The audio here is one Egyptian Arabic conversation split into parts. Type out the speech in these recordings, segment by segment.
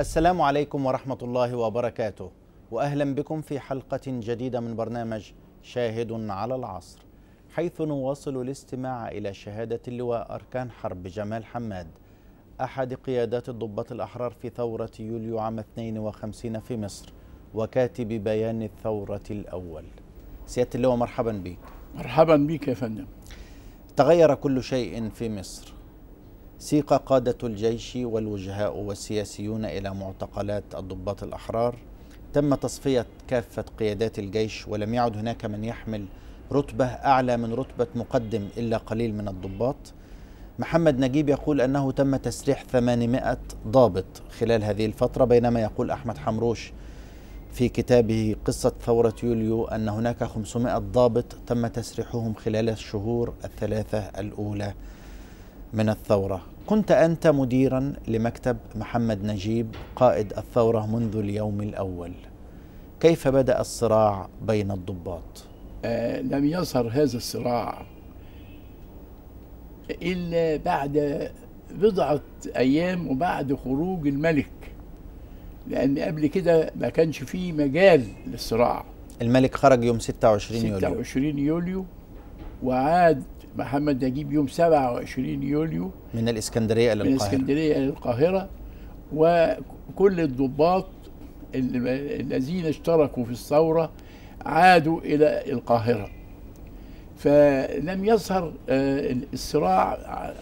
السلام عليكم ورحمة الله وبركاته وأهلا بكم في حلقة جديدة من برنامج شاهد على العصر حيث نواصل الاستماع إلى شهادة اللواء أركان حرب جمال حماد أحد قيادات الضباط الأحرار في ثورة يوليو عام 52 في مصر وكاتب بيان الثورة الأول سيادة اللواء مرحبا بك مرحبا بك يا فندم تغير كل شيء في مصر سيق قادة الجيش والوجهاء والسياسيون إلى معتقلات الضباط الأحرار تم تصفية كافة قيادات الجيش ولم يعد هناك من يحمل رتبة أعلى من رتبة مقدم إلا قليل من الضباط محمد نجيب يقول أنه تم تسريح 800 ضابط خلال هذه الفترة بينما يقول أحمد حمروش في كتابه قصة ثورة يوليو أن هناك 500 ضابط تم تسريحهم خلال الشهور الثلاثة الأولى من الثورة كنت أنت مديرا لمكتب محمد نجيب قائد الثورة منذ اليوم الأول كيف بدأ الصراع بين الضباط؟ آه لم يظهر هذا الصراع إلا بعد بضعة أيام وبعد خروج الملك لأن قبل كده ما كانش فيه مجال للصراع الملك خرج يوم 26 يوليو 26 يوليو وعاد محمد نجيب يوم 27 يوليو من الإسكندرية إلى من القاهرة اسكندريه الى القاهره وكل الضباط ال- الذين اشتركوا في الثوره عادوا الى القاهره فلم يظهر آه، الصراع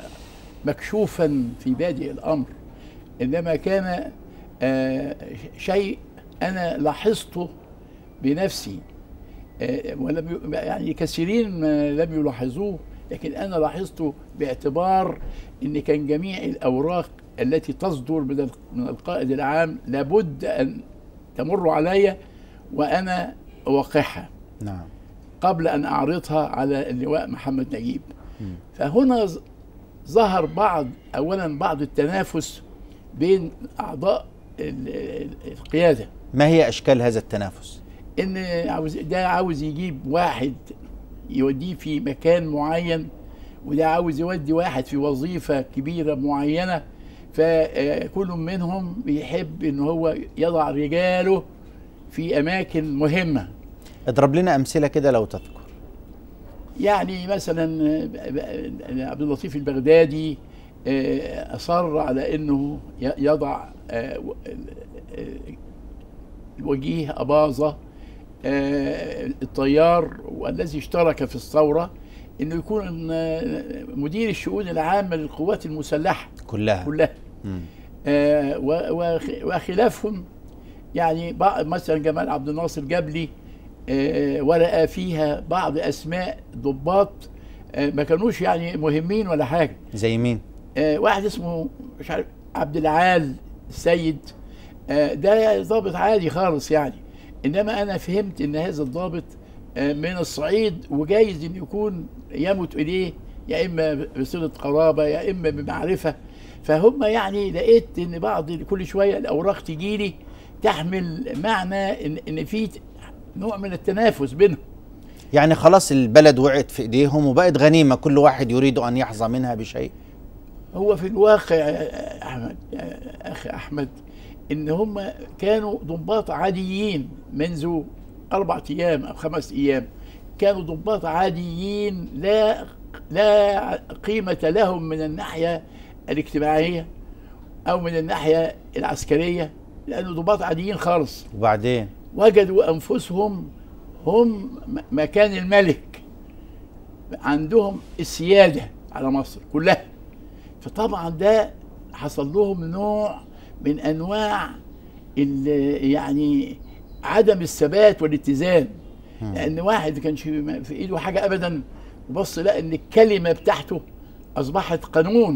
مكشوفا في بادئ الامر انما كان آه، شيء انا لاحظته بنفسي آه، ولم ي- يعني كثيرين ما لم يلاحظوه لكن انا لاحظته باعتبار ان كان جميع الاوراق التي تصدر من ال- من القائد العام لابد ان تمر علي وانا اوقعها نعم قبل ان اعرضها على اللواء محمد نجيب مم. فهنا ظ- ظهر بعض اولا بعض التنافس بين اعضاء ال- ال- القياده ما هي أشكال هذا التنافس؟ ان عاوز ده عاوز يجيب واحد يوديه في مكان معين وده عاوز يودي واحد في وظيفة كبيرة معينة فكل منهم بيحب ان هو يضع رجاله في اماكن مهمة اضرب لنا أمثلة كده لو تذكر يعني مثلا عبد اللطيف البغدادي آه، اصر على انه ي- يضع آه، و- آه، الوجيه اباظه آه، الطيار والذي اشترك في الثوره انه يكون آه، مدير الشؤون العامه للقوات المسلحه كلها كلها مم. آه، و- وخ- وخلافهم يعني بعض مثلا جمال عبد الناصر جبلي آه، ولقى فيها بعض اسماء ضباط آه، ما كانوش يعني مهمين ولا حاجه زي مين؟ آه، واحد اسمه مش عارف عبد العال السيد آه، ده ضابط عادي خالص يعني انما انا فهمت ان هذا الضابط آه، من الصعيد وجايز ان يكون يمت اليه يا اما بصله قرابه يا اما بمعرفه فهم يعني لقيت ان بعض كل شويه الاوراق تجي لي تحمل معنى ان ان في نوع من التنافس بينهم يعني خلاص البلد وقعت في ايديهم وبقت غنيمه كل واحد يريد ان يحظى منها بشيء هو في الواقع يا احمد يا اخي احمد ان هم كانوا ضباط عاديين منذ اربع ايام او خمس ايام كانوا ضباط عاديين لا لا قيمه لهم من الناحيه الاجتماعيه او من الناحيه العسكريه لانه ضباط عاديين خالص وبعدين وجدوا انفسهم هم م- مكان الملك عندهم السياده على مصر كلها فطبعا ده حصل لهم نوع من انواع ال- يعني عدم الثبات والاتزان مم. لان واحد كانش في ايده حاجه ابدا وبص لقى ان الكلمه بتاعته اصبحت قانون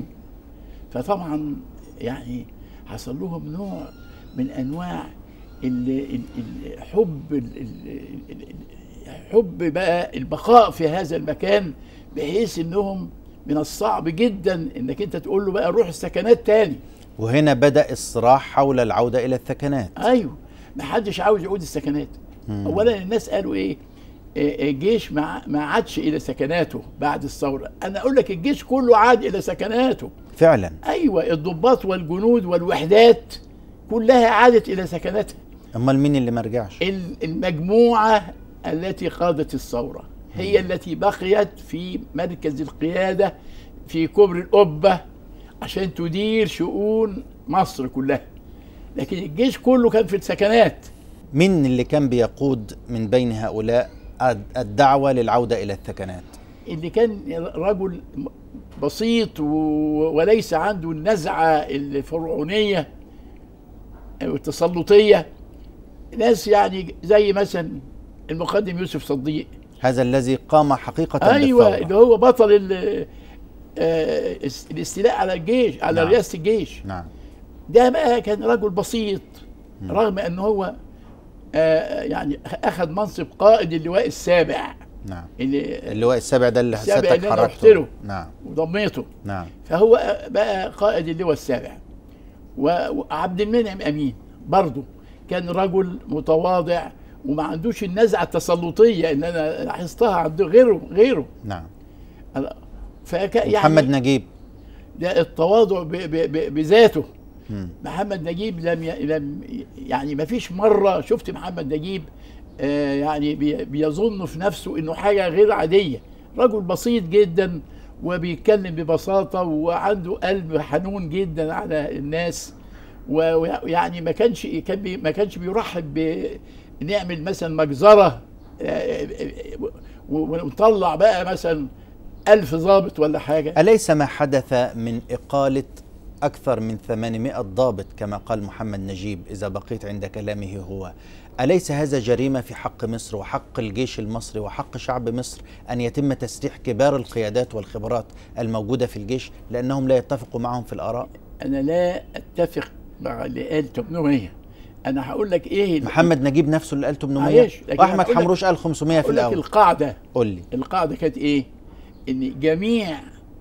فطبعا يعني حصل لهم نوع من انواع ال- ال- ال- حب ال- ال- ال- ال- حب بقى البقاء في هذا المكان بحيث انهم من الصعب جدا انك انت تقول له بقى روح السكنات تاني وهنا بدا الصراع حول العوده الى الثكنات ايوه ما حدش عاوز يعود السكنات مم. اولا الناس قالوا ايه إيه، الجيش ما ما عادش الى سكناته بعد الثوره انا اقول لك الجيش كله عاد الى سكناته فعلا ايوه الضباط والجنود والوحدات كلها عادت الى سكناتها امال مين اللي ما رجعش ال- المجموعه التي قادت الثوره هي التي بقيت في مركز القياده في كبر القبه عشان تدير شؤون مصر كلها لكن الجيش كله كان في السكنات مين اللي كان بيقود من بين هؤلاء الد- الدعوة للعودة إلى الثكنات اللي كان رجل بسيط و- وليس عنده النزعه الفرعونيه او التسلطيه ناس يعني زي مثلا المقدم يوسف صديق هذا الذي قام حقيقة ايوه بالثورة. اللي هو بطل ال- آه، الس- الاستيلاء على الجيش على نعم. رئاسه الجيش نعم ده بقى كان رجل بسيط رغم ان هو آه، يعني اخذ منصب قائد اللواء السابع نعم اللي اللواء السابع ده اللي السابع حسيتك اللي أنا حركته رحت له. نعم وضميته نعم فهو بقى قائد اللواء السابع و- وعبد المنعم امين برضه كان رجل متواضع وما عندوش النزعه التسلطيه ان انا لاحظتها عنده غيره غيره نعم فك يعني محمد نجيب ده التواضع ب ب ب بذاته مم. محمد نجيب لم ي... لم يعني ما فيش مره شفت محمد نجيب آه يعني بي... بيظن في نفسه انه حاجه غير عاديه رجل بسيط جدا وبيتكلم ببساطه وعنده قلب حنون جدا على الناس و- ويعني ما كانش كان بي... ما كانش بيرحب بنعمل مثلا مجزره آه، و- ونطلع بقى مثلا ألف ضابط ولا حاجه أليس ما حدث من إقالة أكثر من 800 ضابط كما قال محمد نجيب إذا بقيت عند كلامه هو أليس هذا جريمة في حق مصر وحق الجيش المصري وحق شعب مصر أن يتم تسريح كبار القيادات والخبرات الموجودة في الجيش لأنهم لا يتفقوا معهم في الآراء انا لا اتفق مع اللي قال 800 انا هقول لك ايه محمد نجيب نفسه اللي قال 800 معلش، لكن وأحمد هقول لك- حمروش قال 500 في هقول لك الأول القاعده قول لي القاعده كانت ايه ان جميع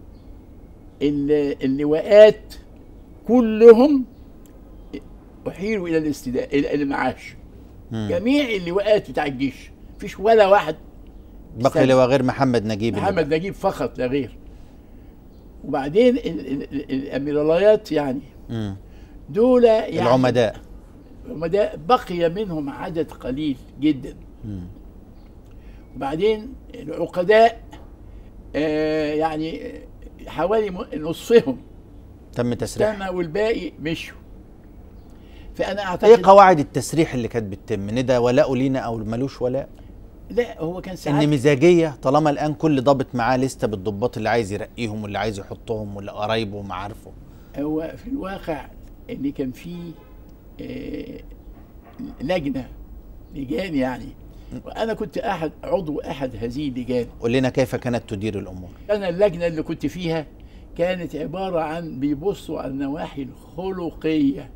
ال- اللواءات كلهم احيلوا الى الاستداء الى المعاش مم. جميع اللواءات بتاع الجيش مفيش ولا واحد بقي استنى. لواء غير محمد نجيب اللي محمد نجيب فقط لا غير وبعدين ال- ال- ال- الاميراليات يعني بقى. مم. دول يعني العمداء العمداء بقي منهم عدد قليل جدا مم. وبعدين العقداء آه يعني حوالي م- نصفهم تم تسريح تم والباقي مشوا فانا ايه اعتقد قواعد التسريح اللي كانت بتتم ندى ولاء لينا او ملوش ولاء لا هو كان ساعات ان مزاجيه طالما الان كل ضابط معاه لسته بالضباط اللي عايز يرقيهم واللي عايز يحطهم واللي قرايبه ومعارفه هو في الواقع ان كان في آه لجنه لجان يعني وانا كنت احد عضو احد هذه اللجان قول لنا كيف كانت تدير الامور انا اللجنه اللي كنت فيها كانت عباره عن بيبصوا على النواحي الخلقيه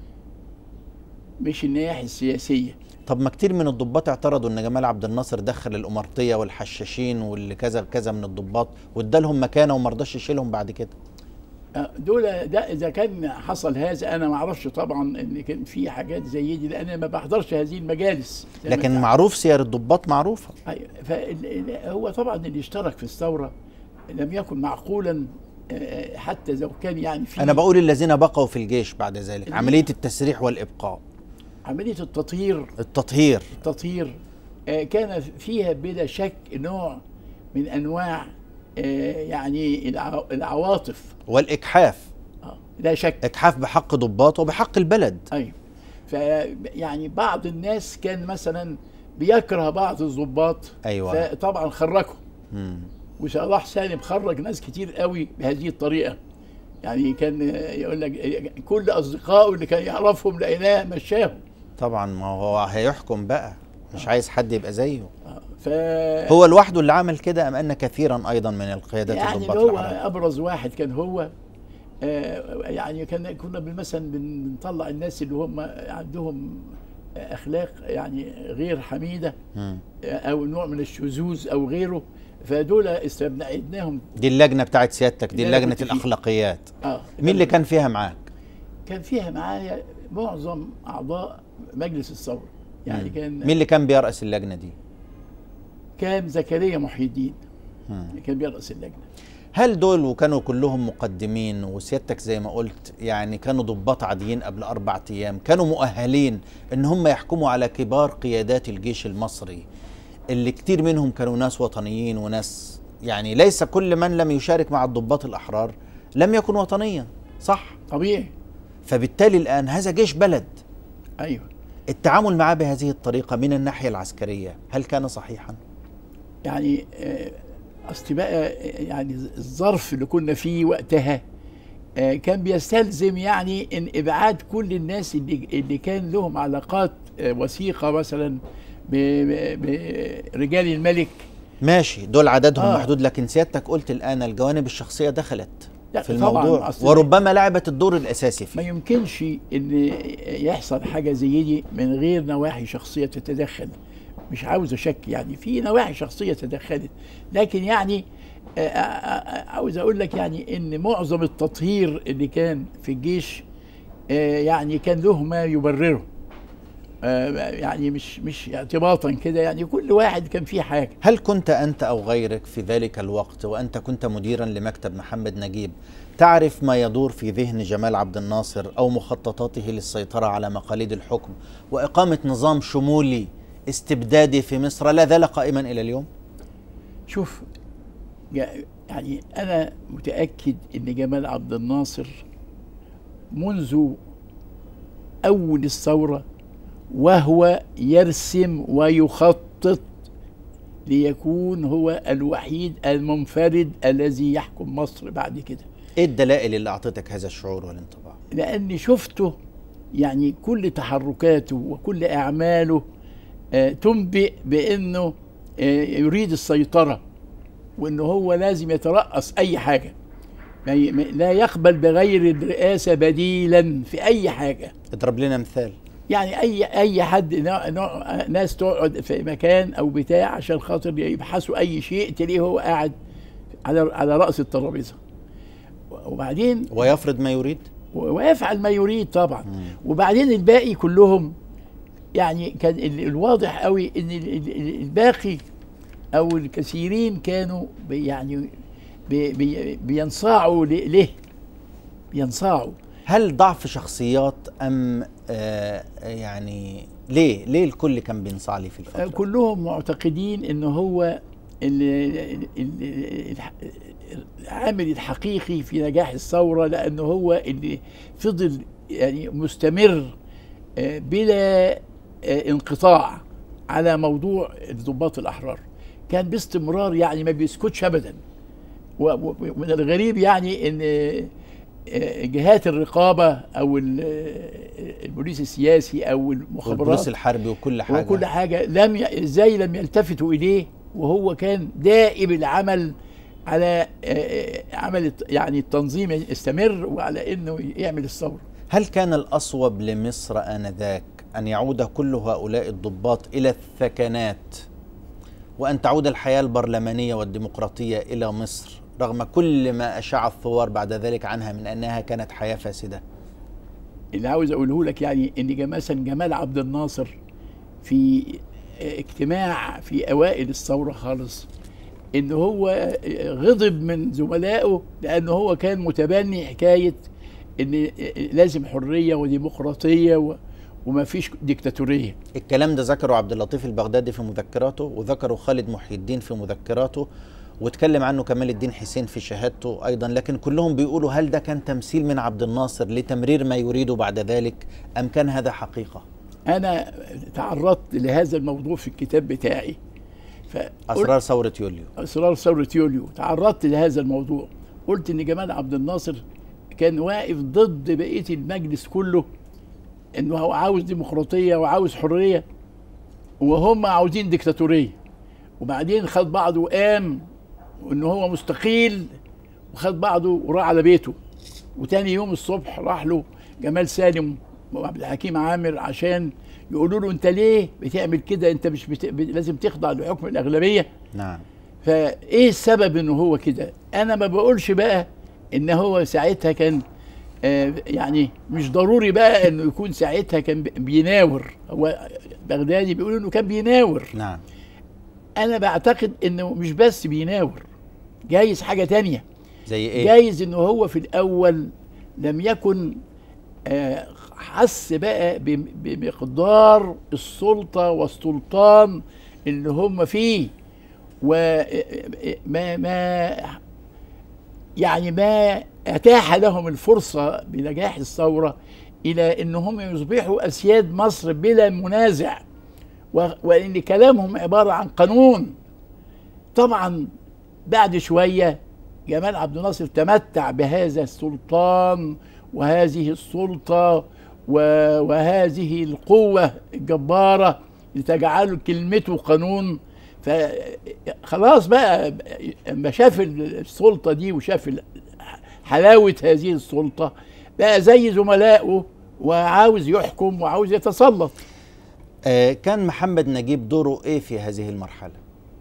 مش النواحي السياسيه طب ما كتير من الضباط اعترضوا ان جمال عبد الناصر دخل الامارتيه والحشاشين واللي كذا كذا من الضباط وادالهم مكانه وما رضاش يشيلهم بعد كده آه، دول ده اذا كان حصل هذا انا ما اعرفش طبعا ان كان في حاجات زي دي لان أنا ما بحضرش هذه المجالس زي ما لكن أنت معروف سير الضباط معروفه أيوة، فال- ال- هو طبعا اللي اشترك في الثوره لم يكن معقولا آه، حتى لو كان يعني في انا بقول الذين بقوا في الجيش بعد ذلك اللي- عمليه التسريح والابقاء عمليه التطهير التطهير التطهير آه، كان فيها بلا شك نوع من انواع آه، يعني الع- العواطف والاجحاف آه، لا شك اجحاف بحق ضباط وبحق البلد ايوه ف يعني بعض الناس كان مثلا بيكره بعض الضباط أيوة. فطبعا خرجهم مم. وصلاح سالم خرج ناس كتير قوي بهذه الطريقه يعني كان يقول لك كل اصدقائه اللي كان يعرفهم لقيناه مشاهم طبعا ما هو هيحكم بقى مش عايز حد يبقى زيه ف هو لوحده اللي عمل كده ام ان كثيرا ايضا من القيادات يعني الضباط اللي هو الأحرار؟ ابرز واحد كان هو آه، يعني كان كنا بن- مثلا بن- بنطلع الناس اللي هم عندهم اخلاق يعني غير حميده مم. او نوع من الشذوذ او غيره فدول استبعدناهم دي اللجنه بتاعت سيادتك دي اللي أنا لجنه كنت فيه. الاخلاقيات اه مين اللي كان فيها معاك كان فيها معايا معظم اعضاء مجلس الثوره يعني مم. كان مين اللي كان بيرأس اللجنه دي كان زكريا محي الدين مم. كان بيرأس اللجنه هل دول وكانوا كلهم مقدمين وسيادتك زي ما قلت يعني كانوا ضباط عاديين قبل أربعة أيام كانوا مؤهلين إن هم يحكموا على كبار قيادات الجيش المصري اللي كتير منهم كانوا ناس وطنيين وناس يعني ليس كل من لم يشارك مع الضباط الأحرار لم يكن وطنيا صح طبيعي فبالتالي الآن هذا جيش بلد ايوه التعامل معه بهذه الطريقة من الناحية العسكرية هل كان صحيحا؟ يعني آه، اصل بقى آه، يعني الظرف اللي كنا فيه وقتها آه، كان بيستلزم يعني ان ابعاد كل الناس اللي اللي كان لهم علاقات آه، وثيقه مثلا ب- ب- برجال الملك ماشي دول عددهم آه. آه. محدود لكن سيادتك قلت الآن الجوانب الشخصية دخلت لا، في طبعاً، الموضوع أصل- وربما لعبت الدور الأساسي ما فيه يمكنش ان يحصل حاجه زي دي من غير نواحي شخصيه تتدخل مش عاوز اشك يعني في نواحي شخصيه تدخلت لكن يعني آه، آه، آه، عاوز اقول لك يعني ان معظم التطهير اللي كان في الجيش آه، يعني كان له ما يبرره آه، يعني مش مش اعتباطا كده يعني كل واحد كان فيه حاجه هل كنت أنت أو غيرك في ذلك الوقت وأنت كنت مديرا لمكتب محمد نجيب تعرف ما يدور في ذهن جمال عبد الناصر أو مخططاته للسيطرة على مقاليد الحكم وإقامة نظام شمولي استبدادي في مصر لا زال قائما إلى اليوم؟ شوف يا- يعني انا متاكد ان جمال عبد الناصر منذ اول الثوره وهو يرسم ويخطط ليكون هو الوحيد المنفرد الذي يحكم مصر بعد كده إيه الدلائل اللي أعطتك هذا الشعور والانطباع؟ لاني شفته يعني كل تحركاته وكل اعماله آه، تنبئ بانه آه، يريد السيطره وانه هو لازم يترأس اي حاجه ما ي- ما- لا يقبل بغير الرئاسه بديلا في اي حاجه اضرب لنا مثال يعني اي اي حد نوع نوع ناس تقعد في مكان او بتاع عشان خاطر يبحثوا اي شيء تلاقيه هو قاعد على على راس الترابيزه وبعدين ويفرض ما يريد؟ ويفعل ما يريد طبعا وبعدين الباقي كلهم يعني كان ال- الواضح قوي ان ال- ال- الباقي او الكثيرين كانوا بي- يعني بي بي بينصاعوا ل- له بينصاعوا هل ضعف شخصيات ام آه يعني ليه ليه الكل كان بينصاع لي في الفتره كلهم معتقدين ان هو ال- ال- الح- العامل الحقيقي في نجاح الثوره لانه هو اللي فضل يعني مستمر آه، بلا آه، انقطاع على موضوع الضباط الاحرار كان باستمرار يعني ما بيسكتش ابدا و- و- ومن الغريب يعني ان آه، جهات الرقابه او ال- آه، البوليس السياسي او المخابرات والبوليس الحربي وكل حاجه وكل حاجه لم ي... ازاي لم يلتفتوا اليه وهو كان دائم العمل على آه، آه، عمل الت- يعني التنظيم يستمر وعلى انه يعمل الثوره هل كان الاصوب لمصر انذاك ان يعود كل هؤلاء الضباط الى الثكنات وان تعود الحياه البرلمانيه والديمقراطيه الى مصر رغم كل ما اشاع الثوار بعد ذلك عنها من انها كانت حياه فاسده اللي عاوز اقوله لك يعني ان جم- مثلا جمال عبد الناصر في آه، اجتماع في اوائل الثوره خالص ان هو آه، غضب من زملائه لانه هو كان متبني حكايه ان آه، لازم حريه وديمقراطيه و- وما فيش ديكتاتوريه الكلام ده ذكره عبد اللطيف البغدادي في مذكراته وذكره خالد محي الدين في مذكراته واتكلم عنه كمال الدين حسين في شهادته ايضا لكن كلهم بيقولوا هل ده كان تمثيل من عبد الناصر لتمرير ما يريده بعد ذلك ام كان هذا حقيقه انا تعرضت لهذا الموضوع في الكتاب بتاعي فقلت اسرار ثوره يوليو اسرار ثوره يوليو تعرضت لهذا الموضوع قلت ان جمال عبد الناصر كان واقف ضد بقيه المجلس كله انه هو عاوز ديمقراطيه وعاوز حريه وهم عاوزين ديكتاتوريه وبعدين خد بعضه وقام وان هو مستقيل وخد بعضه وراح على بيته وتاني يوم الصبح راح له جمال سالم وعبد الحكيم عامر عشان يقولوا له انت ليه بتعمل كده انت مش بت... ب- لازم تخضع لحكم الاغلبيه نعم فايه السبب انه هو كده انا ما بقولش بقى ان هو ساعتها كان آه يعني مش ضروري بقى انه يكون ساعتها كان بي- بيناور هو بغدادي بيقول انه كان بيناور نعم انا بعتقد انه مش بس بيناور جايز حاجه تانية زي ايه جايز انه هو في الاول لم يكن آه، حس بقى بم- بمقدار السلطه والسلطان اللي هم فيه وما ما يعني ما اتاح لهم الفرصه بنجاح الثوره الى انهم يصبحوا اسياد مصر بلا منازع و- وان كلامهم عباره عن قانون طبعا بعد شويه جمال عبد الناصر تمتع بهذا السلطان وهذه السلطه و- وهذه القوه الجباره لتجعل كلمته قانون فخلاص بقى لما شاف السلطه دي وشاف ال- حلاوه هذه السلطه بقى زي زملائه وعاوز يحكم وعاوز يتسلط آه كان محمد نجيب دوره ايه في هذه المرحله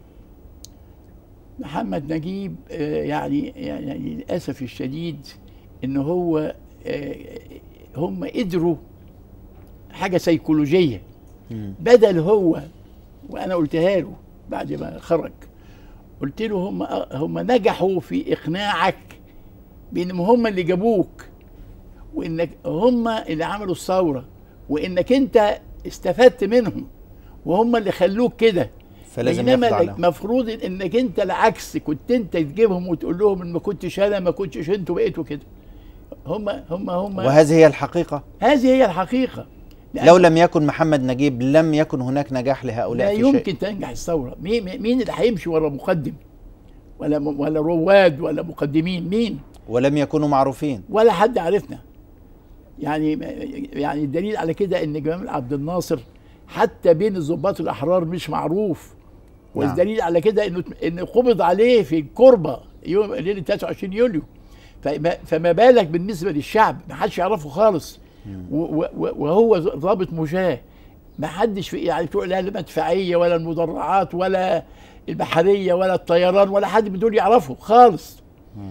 محمد نجيب آه، يعني يعني للاسف الشديد ان هو آه، هم قدروا حاجه سيكولوجيه مم. بدل هو وانا قلتها له بعد ما خرج قلت له هم هم نجحوا في اقناعك بانهم هم اللي جابوك وانك هم اللي عملوا الثوره وانك انت استفدت منهم وهم اللي خلوك كده فلازم بينما يخضع لهم المفروض انك انت العكس كنت انت تجيبهم وتقول لهم ان ما كنتش انا ما كنتش انتوا بقيتوا كده هم هم هم وهذه هي الحقيقه هذه هي الحقيقه لأن لو لم يكن محمد نجيب لم يكن هناك نجاح لهؤلاء لا في شيء يمكن تنجح الثوره مين مين اللي هيمشي ورا مقدم ولا م- ولا رواد ولا مقدمين مين ولم يكونوا معروفين ولا حد عرفنا يعني يعني الدليل على كده ان جمال عبد الناصر حتى بين الضباط الاحرار مش معروف نعم. والدليل على كده انه انه قبض عليه في الكربه يوم ليله 23 يوليو فما, فما بالك بالنسبه للشعب ما حدش يعرفه خالص و- و- و- وهو ضابط مشاه ما حدش في يعني بتوع لا المدفعيه ولا المدرعات ولا البحريه ولا الطيران ولا حد من دول يعرفه خالص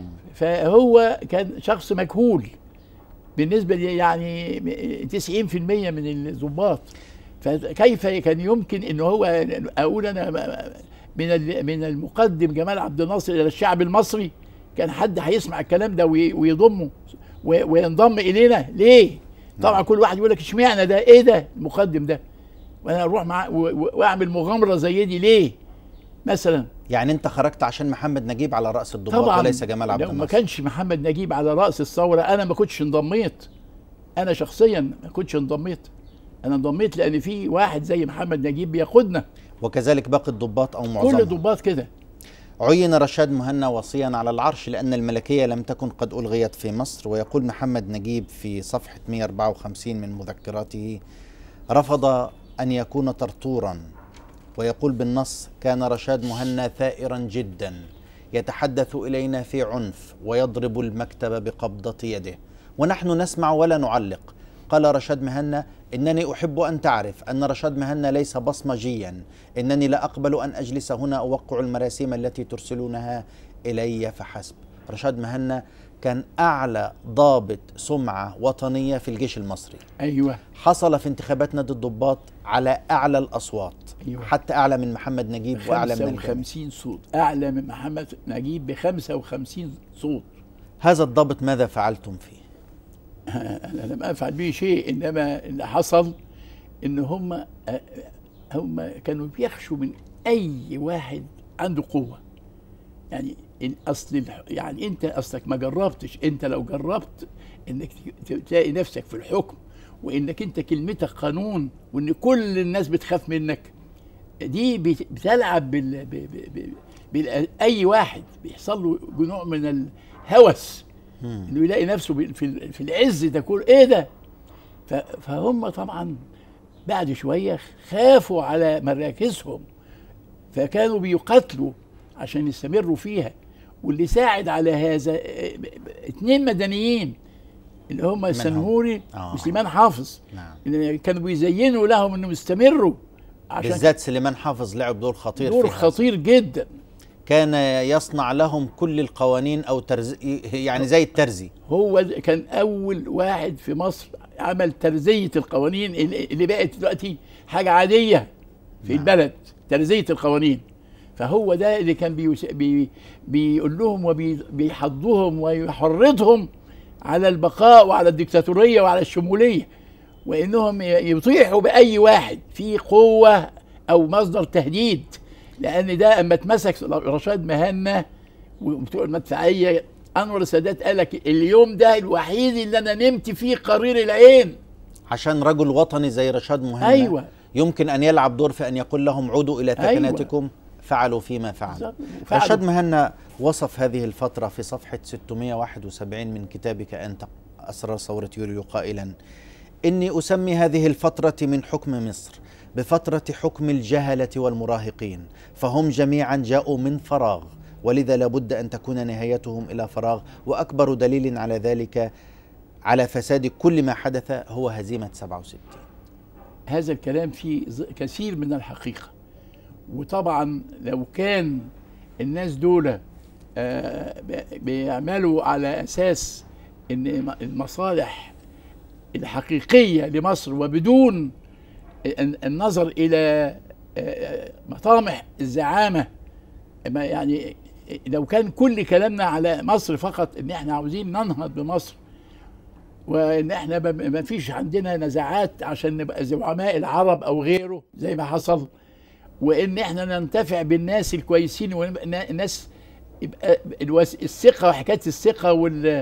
فهو كان شخص مجهول بالنسبه لي يعني 90% من الضباط فكيف كان يمكن ان هو اقول انا من ال- من المقدم جمال عبد الناصر الى الشعب المصري كان حد هيسمع الكلام ده وي- ويضمه و- وينضم الينا ليه؟ طبعا كل واحد يقول لك اشمعنى ده ايه ده المقدم ده؟ وانا اروح مع و- و- واعمل مغامره زي دي ليه؟ مثلا يعني انت خرجت عشان محمد نجيب على راس الضباط طبعا وليس جمال عبد لو ما الناصر كانش محمد نجيب على راس الثوره انا ما كنتش انضميت انا شخصيا ما كنتش انضميت انا انضميت لان في واحد زي محمد نجيب بيقودنا وكذلك باقي الضباط او كل معظمهم الضباط كده عين رشاد مهنا وصيا على العرش لأن الملكية لم تكن قد ألغيت في مصر ويقول محمد نجيب في صفحة 154 من مذكراته رفض أن يكون طرطورا ويقول بالنص كان رشاد مهنا ثائرا جدا يتحدث إلينا في عنف ويضرب المكتب بقبضة يده ونحن نسمع ولا نعلق قال رشاد مهنا إنني أحب أن تعرف أن رشاد مهنا ليس بصمجيا إنني لا أقبل أن أجلس هنا أوقع المراسيم التي ترسلونها إلي فحسب رشاد مهنا كان أعلى ضابط سمعة وطنية في الجيش المصري ايوه حصل في انتخابات نادي الضباط على أعلى الأصوات أيوة. حتى أعلى من محمد نجيب وأعلى من الجميع 55 صوت اعلى من محمد نجيب ب 55 صوت هذا الضابط ماذا فعلتم فيه انا لم افعل به شيء انما اللي حصل ان هم هم كانوا بيخشوا من اي واحد عنده قوه يعني إن اصل الح- يعني انت اصلك ما جربتش انت لو جربت انك ت- تلاقي نفسك في الحكم وانك انت كلمتك قانون وان كل الناس بتخاف منك دي بت- بتلعب بال... ب... ب... ب... بال... اي واحد بيحصل له نوع من الهوس انه يلاقي نفسه بال- في ال- في العز ده كله ايه ده ف... فهم طبعا بعد شويه خافوا على مراكزهم فكانوا بيقاتلوا عشان يستمروا فيها واللي ساعد على هذا آه، اتنين مدنيين اللي هم السنهوري آه. وسليمان حافظ نعم اللي كانوا بيزينوا لهم انهم يستمروا عشان بالذات سليمان حافظ لعب دور خطير دور في هذا. خطير جدا كان يصنع لهم كل القوانين او ترز... يعني زي الترزي هو كان اول واحد في مصر عمل ترزيه القوانين اللي اللي بقت دلوقتي حاجه عاديه في نعم. البلد ترزيه القوانين فهو ده اللي كان بيوس... بي... بيقول لهم وبيحضهم ويحرضهم على البقاء وعلى الدكتاتوريه وعلى الشموليه وانهم يطيحوا باي واحد في قوه او مصدر تهديد لان ده اما اتمسك رشاد مهنا وبتوع المدفعيه انور السادات قال لك اليوم ده الوحيد اللي انا نمت فيه قرير العين عشان رجل وطني زي رشاد مهنا ايوه يمكن ان يلعب دور في ان يقول لهم عودوا الى ثكناتكم أيوة. فعلوا فيما فعلوا رشاد مهنا وصف هذه الفترة في صفحة 671 من كتابك أنت أسرار ثورة يوليو قائلا إني أسمي هذه الفترة من حكم مصر بفترة حكم الجهلة والمراهقين فهم جميعا جاءوا من فراغ ولذا لابد أن تكون نهايتهم إلى فراغ وأكبر دليل على ذلك على فساد كل ما حدث هو هزيمة 67 هذا الكلام فيه كثير من الحقيقة وطبعا لو كان الناس دول بيعملوا على أساس أن المصالح الحقيقية لمصر وبدون النظر إلى مطامح الزعامة يعني لو كان كل كلامنا على مصر فقط ان احنا عاوزين ننهض بمصر وان احنا ما فيش عندنا نزاعات عشان نبقى زعماء العرب او غيره زي ما حصل وان احنا ننتفع بالناس الكويسين والناس يبقى الثقه وحكايه الثقه وال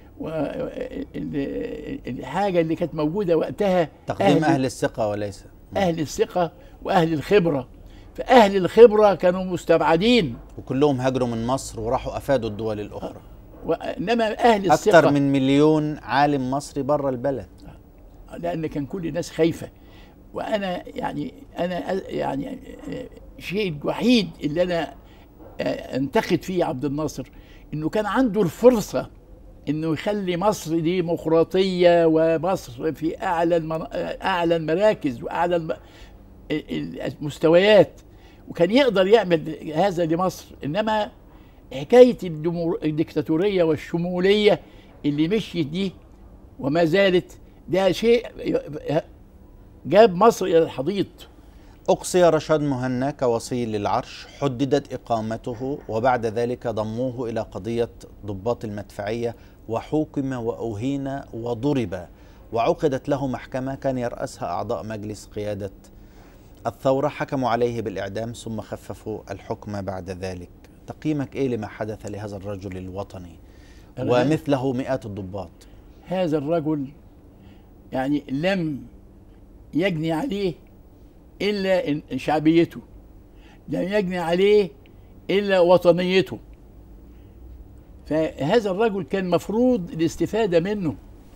الحاجه اللي كانت موجوده وقتها تقديم اهل, أهل الثقه وليس اهل الثقه واهل الخبره فأهل الخبرة كانوا مستبعدين وكلهم هاجروا من مصر وراحوا أفادوا الدول الأخرى إنما أهل الثقة أكثر من مليون عالم مصري بره البلد لأن كان كل الناس خايفة وأنا يعني أنا يعني الشيء الوحيد اللي أنا أنتقد فيه عبد الناصر إنه كان عنده الفرصة انه يخلي مصر ديمقراطيه ومصر في اعلى اعلى المراكز واعلى المستويات وكان يقدر يعمل هذا لمصر انما حكايه الدكتاتوريه والشموليه اللي مشيت دي وما زالت ده شيء جاب مصر الى الحضيض أقصي رشاد مهنا كوصي للعرش حددت إقامته وبعد ذلك ضموه إلى قضية ضباط المدفعية وحوكم وأهين وضرب وعقدت له محكمة كان يرأسها أعضاء مجلس قيادة الثورة حكموا عليه بالإعدام ثم خففوا الحكم بعد ذلك تقييمك إيه لما حدث لهذا الرجل الوطني ومثله مئات الضباط هذا الرجل يعني لم يجني عليه إلا شعبيته لم يجني عليه إلا وطنيته فهذا الرجل كان مفروض الاستفادة منه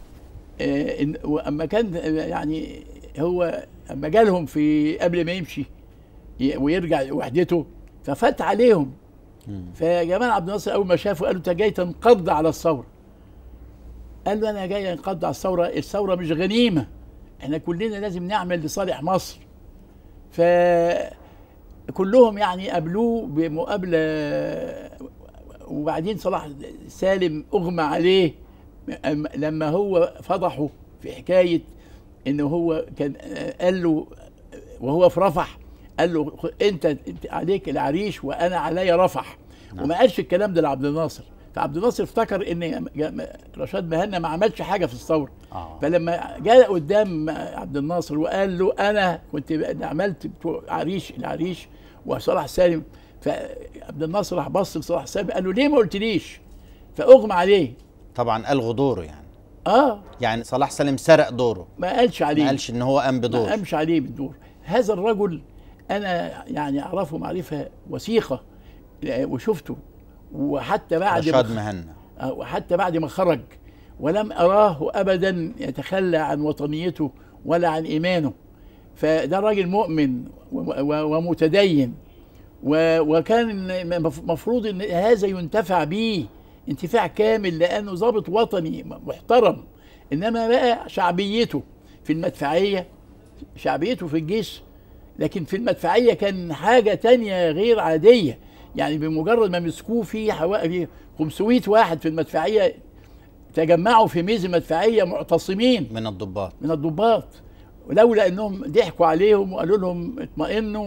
أما كان يعني هو اما جالهم في قبل ما يمشي ويرجع وحدته ففات عليهم فجمال عبد الناصر اول ما شافه قال له انت جاي تنقض على الثوره قال له انا جاي انقض على الثوره الثوره مش غنيمه احنا كلنا لازم نعمل لصالح مصر ف كلهم يعني قابلوه بمقابله وبعدين صلاح سالم اغمى عليه لما هو فضحه في حكايه انه هو كان قال له وهو في رفح قال له انت عليك العريش وانا علي رفح نعم. وما قالش الكلام ده لعبد الناصر فعبد الناصر افتكر ان رشاد مهنا ما عملش حاجه في الثوره آه. فلما جاء قدام عبد الناصر وقال له انا كنت عملت بتوع عريش العريش وصلاح سالم فعبد الناصر راح بص لصلاح سالم قال له ليه ما قلتليش فاغمى عليه طبعا الغوا دوره يعني اه يعني صلاح سالم سرق دوره ما قالش عليه ما قالش ان هو قام بدور ما قامش عليه بالدور هذا الرجل انا يعني اعرفه معرفه وثيقه وشفته وحتى بعد رشاد مهنا وحتى بعد ما خرج ولم اراه ابدا يتخلى عن وطنيته ولا عن ايمانه فده راجل مؤمن ومتدين وكان المفروض ان هذا ينتفع به انتفاع كامل لانه ضابط وطني محترم انما بقى شعبيته في المدفعيه شعبيته في الجيش لكن في المدفعيه كان حاجه تانية غير عاديه يعني بمجرد ما مسكوه في حوالي 500 واحد في المدفعيه تجمعوا في ميز المدفعيه معتصمين من الضباط من الضباط ولولا انهم ضحكوا عليهم وقالوا لهم اطمئنوا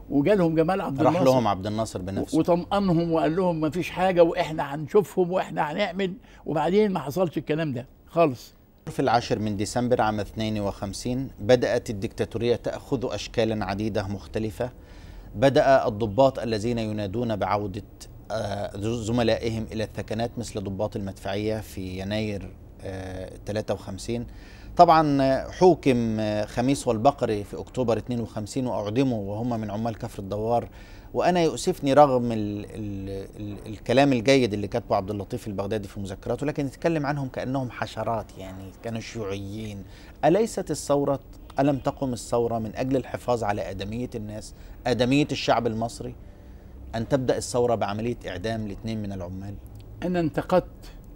وجالهم جمال عبد راح الناصر لهم عبد الناصر بنفسه وطمأنهم وقال لهم ما فيش حاجه واحنا هنشوفهم واحنا هنعمل وبعدين ما حصلش الكلام ده خالص في العاشر من ديسمبر عام 52 بدأت الدكتاتورية تأخذ أشكالا عديدة مختلفة بدأ الضباط الذين ينادون بعودة آه، زملائهم إلى الثكنات مثل ضباط المدفعية في يناير آه، 53 طبعا آه، حوكم آه، خميس والبقري في أكتوبر 52 وأعدموا وهم من عمال كفر الدوار وانا يؤسفني رغم ال ال ال الكلام الجيد اللي كاتبه عبد اللطيف البغدادي في مذكراته لكن يتكلم عنهم كانهم حشرات يعني كانوا شيوعيين اليست الثوره الم تقم الثوره من اجل الحفاظ على ادميه الناس ادميه الشعب المصري ان تبدا الثوره بعمليه اعدام لاثنين من العمال انا انتقدت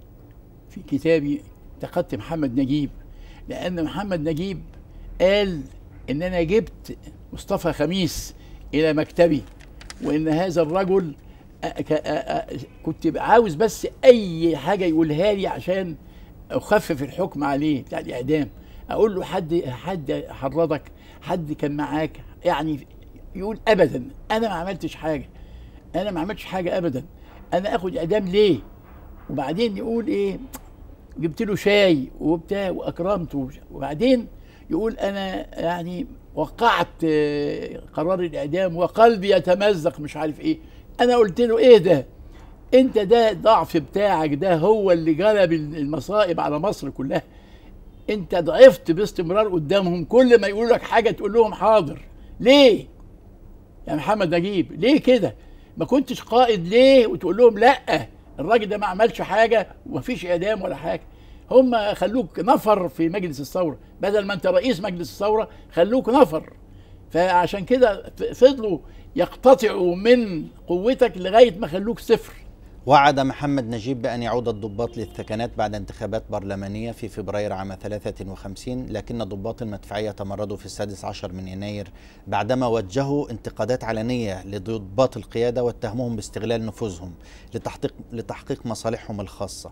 في كتابي انتقدت محمد نجيب لان محمد نجيب قال ان انا جبت مصطفى خميس الى مكتبي وان هذا الرجل أ- ك- أ- أ- كنت عاوز بس اي حاجه يقولها لي عشان اخفف الحكم عليه بتاع الاعدام اقول له حد حد حرضك حد كان معاك يعني يقول ابدا انا ما عملتش حاجه انا ما عملتش حاجه ابدا انا اخد اعدام ليه وبعدين يقول ايه جبت له شاي وبتاع واكرمته وبعدين يقول انا يعني وقعت آه، قرار الاعدام وقلبي يتمزق مش عارف ايه انا قلت له ايه ده انت ده ضعف بتاعك ده هو اللي جلب المصائب على مصر كلها انت ضعفت باستمرار قدامهم كل ما يقولوا لك حاجه تقول لهم حاضر ليه يا محمد نجيب ليه كده ما كنتش قائد ليه وتقول لهم لا الراجل ده ما عملش حاجه ومفيش اعدام ولا حاجه هم خلوك نفر في مجلس الثوره بدل ما انت رئيس مجلس الثوره خلوك نفر فعشان كده ف- فضلوا يقتطعوا من قوتك لغايه ما خلوك صفر وعد محمد نجيب بأن يعود الضباط للثكنات بعد انتخابات برلمانية في فبراير عام 53 لكن ضباط المدفعية تمردوا في السادس عشر من يناير بعدما وجهوا انتقادات علنية لضباط القيادة واتهموهم باستغلال نفوذهم لتحقيق, لتحقيق مصالحهم الخاصة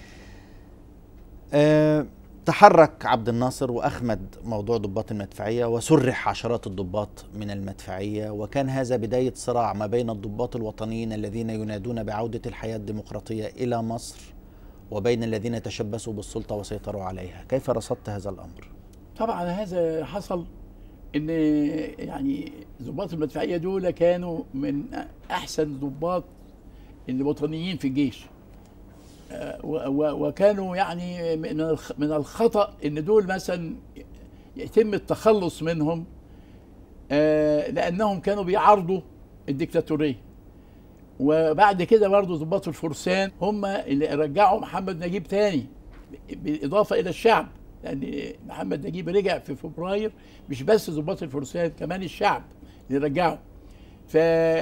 أه تحرك عبد الناصر واخمد موضوع ضباط المدفعيه وسرح عشرات الضباط من المدفعيه وكان هذا بدايه صراع ما بين الضباط الوطنيين الذين ينادون بعوده الحياه الديمقراطيه الى مصر وبين الذين تشبثوا بالسلطه وسيطروا عليها، كيف رصدت هذا الامر؟ طبعا هذا حصل ان يعني ضباط المدفعيه دول كانوا من احسن ضباط الوطنيين في الجيش آه، و- و- وكانوا يعني من الخ- من الخطا ان دول مثلا يتم التخلص منهم آه، لانهم كانوا بيعارضوا الدكتاتوريه وبعد كده برضه ضباط الفرسان هم اللي رجعوا محمد نجيب تاني بالاضافه الى الشعب لان محمد نجيب رجع في فبراير مش بس ضباط الفرسان كمان الشعب اللي رجعوا ف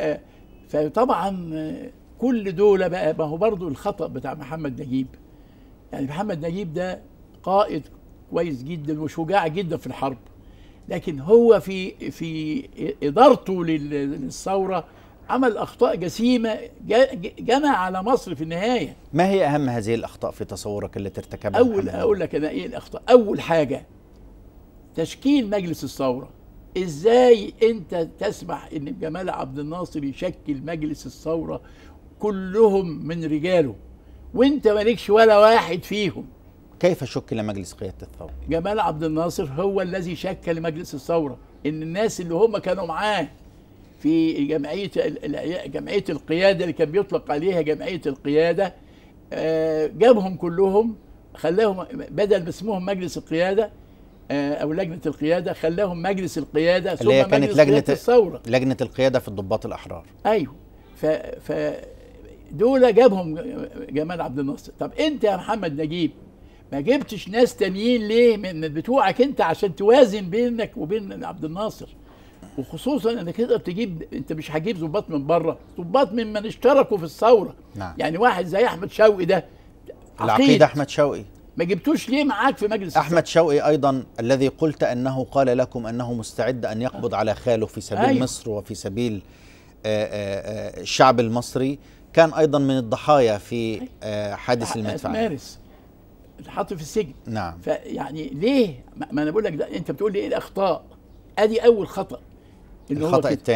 فطبعا كل دول بقى ما هو برضه الخطا بتاع محمد نجيب يعني محمد نجيب ده قائد كويس جدا وشجاع جدا في الحرب لكن هو في في ادارته لل- للثوره عمل اخطاء جسيمه جا- جنى على مصر في النهايه ما هي اهم هذه الاخطاء في تصورك التي ارتكبها اول محمد اقول لك انا ايه الاخطاء اول حاجه تشكيل مجلس الثوره ازاي انت تسمح ان جمال عبد الناصر يشكل مجلس الثوره كلهم من رجاله وانت مالكش ولا واحد فيهم كيف شكل مجلس قياده الثوره؟ جمال عبد الناصر هو الذي شكل مجلس الثوره ان الناس اللي هم كانوا معاه في جمعيه ال- ال- جمعيه القياده اللي كان بيطلق عليها جمعيه القياده آه، جابهم كلهم خلاهم بدل ما اسمهم مجلس القياده آه، او لجنه القياده خلاهم مجلس القياده ثم اللي هي كانت مجلس لجنة- قيادة الثوره لجنه القياده في الضباط الاحرار ايوه ف ف دول جابهم جمال عبد الناصر طب انت يا محمد نجيب ما جبتش ناس تانيين ليه من بتوعك انت عشان توازن بينك وبين عبد الناصر وخصوصا انك تقدر تجيب انت مش هتجيب ضباط من بره ضباط ممن اشتركوا في الثوره نعم. يعني واحد زي احمد شوقي ده العقيد عقيد احمد شوقي ما جبتوش ليه معاك في مجلس احمد شوقي ايضا الذي قلت انه قال لكم انه مستعد ان يقبض على خاله في سبيل أيوة. مصر وفي سبيل آه، آه، آه، الشعب المصري كان ايضا من الضحايا في آه، حادث المدفعيه مارس اتحط في السجن نعم فيعني ليه ما ما انا بقول لك ده انت بتقول لي ايه الاخطاء ادي اول خطا إن هو الخطا في- الثاني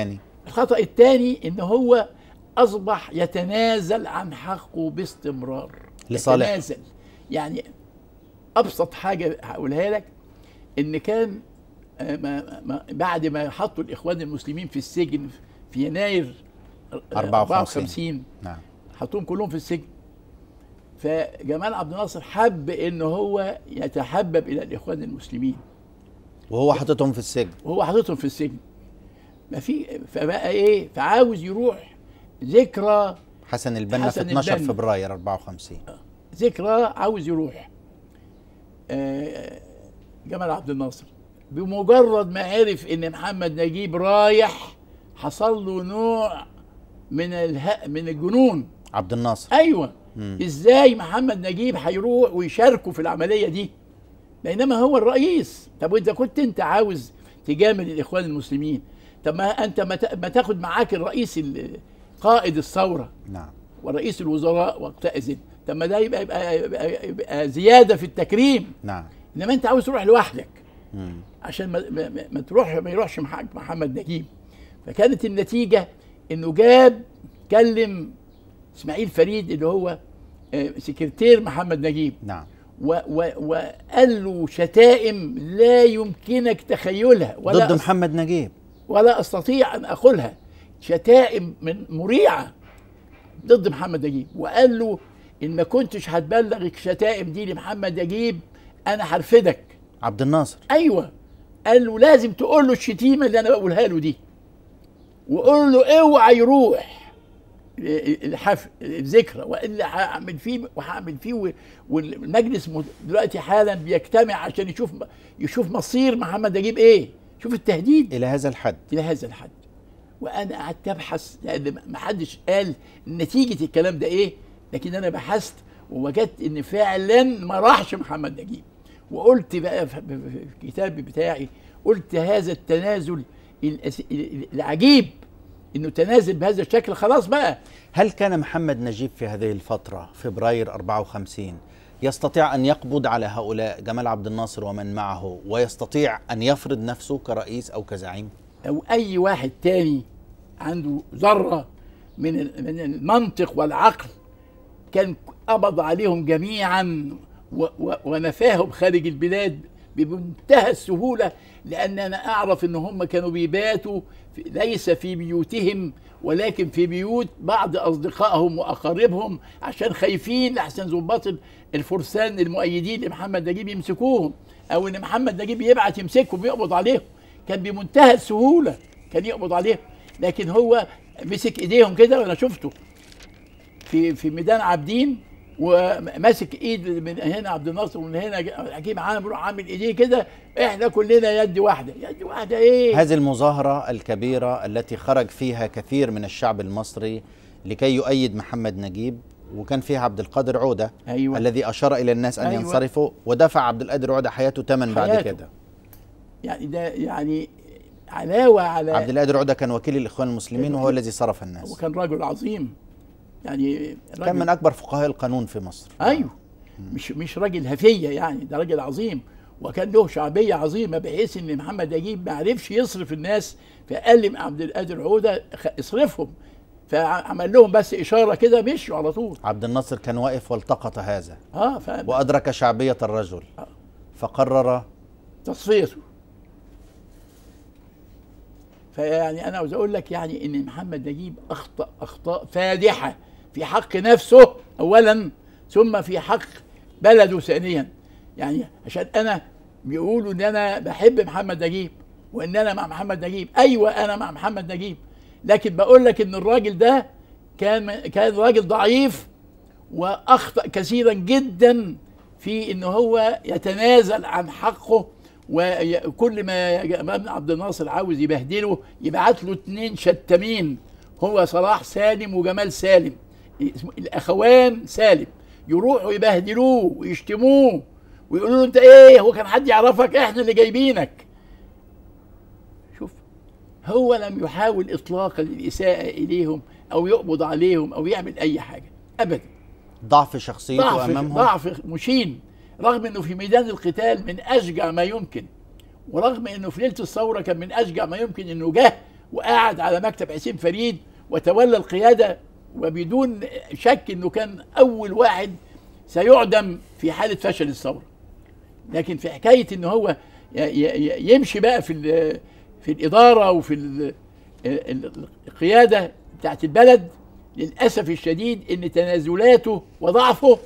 الخطا الثاني ان هو اصبح يتنازل عن حقه باستمرار لصالح. يتنازل يعني ابسط حاجه هقولها لك ان كان آه، ما ما بعد ما حطوا الاخوان المسلمين في السجن في يناير آه، 54. 54 نعم حطوهم كلهم في السجن فجمال عبد الناصر حب ان هو يتحبب الى الاخوان المسلمين وهو حاططهم في السجن وهو حاططهم في السجن ما في فبقى ايه فعاوز يروح ذكرى حسن البنا في حسن 12 البنا. فبراير 54 ذكرى عاوز يروح آه، جمال عبد الناصر بمجرد ما عرف ان محمد نجيب رايح حصل له نوع من اله... من الجنون عبد الناصر ايوه مم. ازاي محمد نجيب هيروح ويشاركوا في العمليه دي بينما هو الرئيس طب واذا كنت انت عاوز تجامل الاخوان المسلمين طب ما انت ما تا- ما تاخد معاك الرئيس ال- قائد الثوره نعم ورئيس الوزراء وقتئذ طب ما ده يبقى يبقى, يبقى, يبقى زياده في التكريم نعم انما انت عاوز تروح لوحدك مم. عشان ما, ما, ما- ما تروح ما يروحش مع محمد نجيب فكانت النتيجه انه جاب كلم اسماعيل فريد اللي هو آه، سكرتير محمد نجيب نعم و و وقال له شتائم لا يمكنك تخيلها ولا ضد أس- محمد نجيب ولا استطيع ان اقولها شتائم من مريعه ضد محمد نجيب وقال له ان ما كنتش هتبلغ الشتائم دي لمحمد نجيب انا هرفدك عبد الناصر ايوه قال له لازم تقول له الشتيمه اللي انا بقولها له دي وقول له اوعى يروح الحفل الذكرى والا هعمل فيه وهعمل فيه و- والمجلس م- دلوقتي حالا بيجتمع عشان يشوف يشوف مصير محمد نجيب ايه شوف التهديد الى هذا الحد الى هذا الحد وانا قعدت ابحث لان ما حدش قال نتيجه الكلام ده ايه لكن انا بحثت ووجدت ان فعلا ما راحش محمد نجيب وقلت بقى في في الكتاب بتاعي قلت هذا التنازل الأس- العجيب انه تنازل بهذا الشكل خلاص بقى هل كان محمد نجيب في هذه الفترة فبراير 54 يستطيع أن يقبض على هؤلاء جمال عبد الناصر ومن معه ويستطيع أن يفرض نفسه كرئيس أو كزعيم او اي واحد تاني عنده ذره من ال- من المنطق والعقل كان قبض عليهم جميعا و- و- ونفاهم خارج البلاد بمنتهى السهوله لان انا اعرف ان هم كانوا بيباتوا في- ليس في بيوتهم ولكن في بيوت بعض اصدقائهم واقاربهم عشان خايفين لحسن ضباط ال- الفرسان المؤيدين لمحمد نجيب يمسكوهم او ان محمد نجيب يبعت يمسكهم ويقبض عليهم كان بمنتهى السهوله كان يقبض عليهم لكن هو مسك ايديهم كده وانا شفته في في ميدان عابدين وماسك ايد من هنا عبد الناصر ومن هنا حكيم عامر عامل ايديه كده احنا كلنا يد واحده يد واحده ايه هذه المظاهرة الكبيرة التي خرج فيها كثير من الشعب المصري لكي يؤيد محمد نجيب وكان فيها عبد القادر عودة أيوة. الذي أشار إلى الناس أن أيوة. ينصرفوا ودفع عبد القادر عودة حياته ثمن بعد حياته. كده يعني ده يعني علاوه على عبد القادر عودة كان وكيل الإخوان المسلمين وهو الذي صرف الناس وكان رجل عظيم يعني كان رجل من أكبر فقهاء القانون في مصر ايوه مش مش راجل هفيه يعني ده راجل عظيم وكان له شعبيه عظيمه بحيث ان محمد نجيب ما عرفش يصرف الناس فقال لي عبد القادر عوده خ- اصرفهم فعمل لهم بس اشاره كده مشوا على طول عبد الناصر كان واقف والتقط هذا اه ف وأدرك شعبية الرجل آه. فقرر تصفيته فيعني انا عاوز اقول لك يعني ان محمد نجيب اخطا اخطاء فادحه في حق نفسه اولا ثم في حق بلده ثانيا يعني عشان انا بيقولوا ان انا بحب محمد نجيب وان انا مع محمد نجيب ايوه انا مع محمد نجيب لكن بقول لك ان الراجل ده كان كان راجل ضعيف واخطا كثيرا جدا في ان هو يتنازل عن حقه وكل ما جمال عبد الناصر عاوز يبهدله يبعت له اتنين شتامين هو صلاح سالم وجمال سالم اسمه الاخوان سالم يروحوا يبهدلوه ويشتموه ويقولوا له انت ايه هو كان حد يعرفك احنا اللي جايبينك شوف هو لم يحاول اطلاقا الاساءه اليهم او يقبض عليهم او يعمل اي حاجه ابدا ضعف شخصيته ضعف أمامهم ضعف مشين رغم انه في ميدان القتال من اشجع ما يمكن ورغم انه في ليله الثوره كان من اشجع ما يمكن انه جه وقعد على مكتب حسين فريد وتولى القياده وبدون شك انه كان اول واحد سيعدم في حاله فشل الثوره لكن في حكايه ان هو ي- ي- يمشي بقى في ال- في الاداره وفي ال- ال- القياده بتاعت البلد للاسف الشديد ان تنازلاته وضعفه